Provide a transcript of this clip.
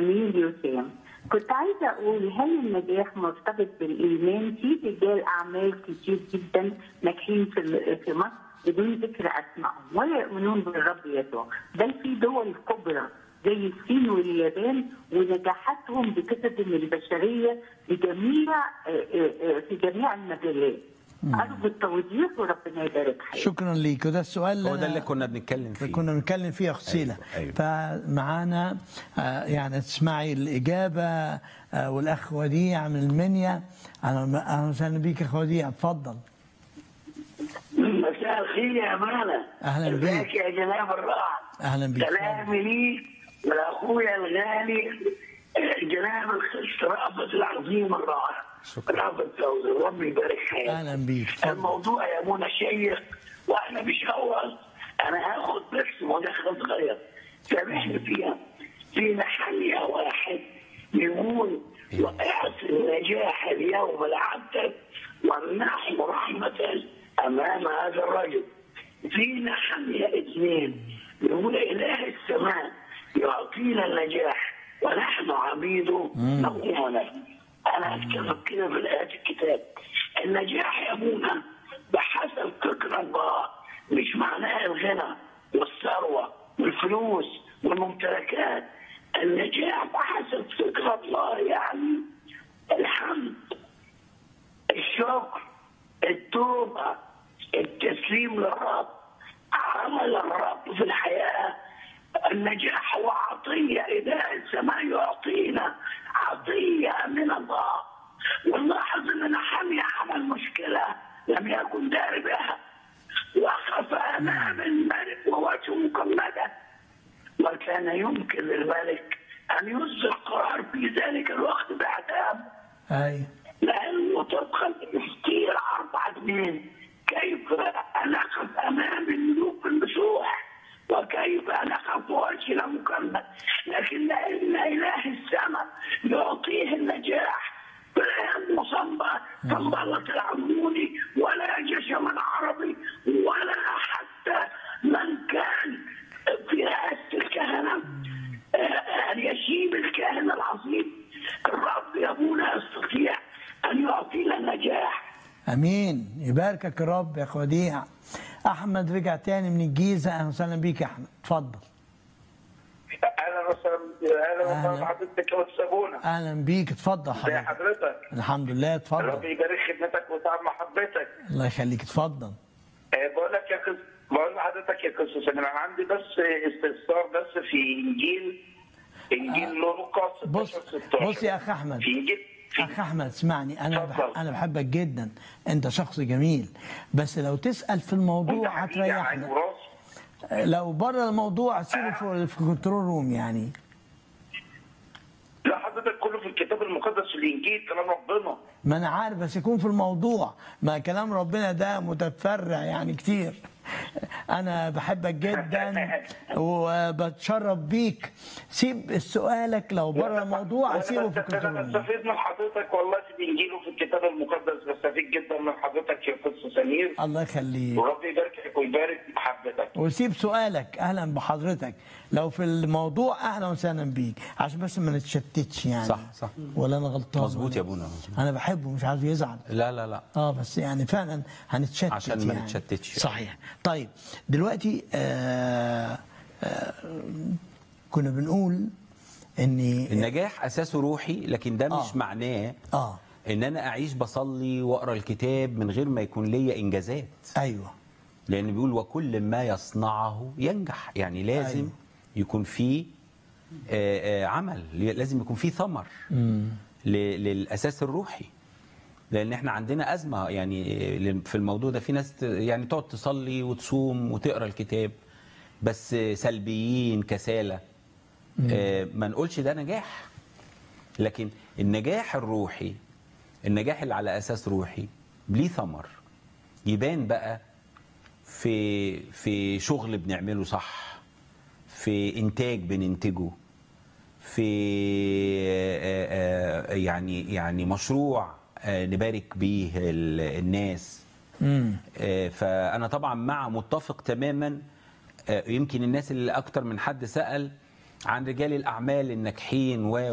نميل وسام كنت عايزه اقول هل النجاح مرتبط بالايمان في رجال اعمال كتير جدا ناجحين في في مصر بدون ذكر اسمائهم ولا يؤمنون بالرب يسوع بل في دول كبرى زي الصين واليابان ونجاحاتهم بتخدم البشريه بجميع في جميع المجالات ارجو التوضيح وربنا يبارك حياتك شكرا ليك وده السؤال هو ده اللي كنا بنتكلم فيه كنا بنتكلم فيه يا اخت سيلا أيوة. فمعانا آه، يعني تسمعي الاجابه آه، والاخ وديع من المنيا اهلا أهلاً وسهلا بيك يا اخ وديع اتفضل مساء الخير يا امانه أهلاً بيك. ازيك يا جناب الرائع اهلا بيك سلامي ليك ولاخويا الغالي جناب الخش رأفت العظيم الرائع شكراً. رأفت فوزي ربي يبارك حياتك اهلا بيك اتفضل الموضوع يا منى شيق واحنا مش اول انا هاخد بس مداخله صغيره سامحني فيها في محل واحد يقول وقعت النجاح اليوم العبد والنحو رحمة أمام هذا الرجل في نحل اثنين يقول إله السماء يعطينا النجاح ونحن عبيده نقوم له أنا أكتب كده في الآيات الكتاب النجاح يا أبونا بحسب فكر الله مش معناه الغنى والثروة والفلوس والممتلكات النجاح بحسب فكر الله يعني الحمد الشكر التوبة التسليم للرب عمل الرب في الحياة النجاح هو عطية إله السماء يعطينا عطية من الله ونلاحظ أن نحمي عمل مشكلة لم يكن داري بها وقف أمام الملك ووجهه مكمدة وكان يمكن للملك أن يصدر قرار في ذلك الوقت بعذاب ايوه لأنه طبقا لتفكير أربعة اثنين كيف أن أقف أمام الملوك المسوح وكيف أن أقف وجهنا مكمل لكن لأن إله السماء يعطيه النجاح فلا مصنبة صنبلة العموني ولا جشم عربي ولا حتى من كان في رئاسة الكهنة آه، اليشيب الكاهن العظيم الرب يا ابونا يستطيع ان يعطينا النجاح امين يباركك الرب يا اخ وديع احمد رجع تاني من الجيزه اهلا وسهلا بيك يا احمد اتفضل اهلا وسهلا اهلا أهلا. وسهلا بحضرتك يا استاذ ابونا اهلا بيك اتفضل ازي حضرتك حضرتك الحمد لله ربي اتفضل يبارك خدمتك وتعب محبتك الله يخليك اتفضل آه، بقول لك يا قس بقول لحضرتك يا قس انا عندي بس استفسار بس في انجيل انجيل لوقا 16 بص 16 بص يا اخ احمد في انجيل في اخ احمد اسمعني انا بح... اتفضل. انا بحبك جدا انت شخص جميل بس لو تسال في الموضوع هتريحنا لو بره الموضوع سيبه في في كنترول روم يعني لا حضرتك كله في الكتاب المقدس في الانجيل كلام ربنا ما انا عارف بس يكون في الموضوع ما كلام ربنا ده متفرع يعني كتير انا بحبك جدا وبتشرف بيك سيب سؤالك لو بره الموضوع وأنا سيبه في بست- كنترول انا روم بستفيد من حضرتك والله في الانجيل وفي الكتاب المقدس بستفيد جدا من حضرتك يا قس سمير الله يخليك وربي يباركك ويبارك محبتك وسيب سؤالك اهلا بحضرتك لو في الموضوع اهلا وسهلا بيك عشان بس ما نتشتتش يعني صح، صح. ولا انا غلطان مظبوط ولا- يا أبونا، مظبوط. انا بحبه مش عايزه يزعل لا لا لا اه بس يعني فعلا هنتشتت عشان ما يعني. نتشتتش. صحيح طيب دلوقتي آه آه كنا بنقول ان النجاح اساسه روحي لكن ده مش آه. معناه اه ان انا اعيش بصلي واقرا الكتاب من غير ما يكون ليا انجازات ايوه لان بيقول وكل ما يصنعه ينجح يعني لازم أيوة. أيوه. يكون فيه آه، آه، عمل لازم يكون فيه ثمر ل- للاساس الروحي لان احنا عندنا ازمه يعني آه، في الموضوع ده في ناس ت- يعني تقعد تصلي وتصوم وتقرا الكتاب بس سلبيين كسالى آه، ما نقولش ده نجاح لكن النجاح الروحي النجاح اللي على اساس روحي ليه ثمر يبان بقى في في شغل بنعمله صح في انتاج بننتجه في آه، آه، يعني يعني مشروع آه، نبارك بيه ال- الناس امم آه، فانا طبعا مع متفق تماما آه، يمكن الناس اللي اكتر من حد سال عن رجال الاعمال الناجحين و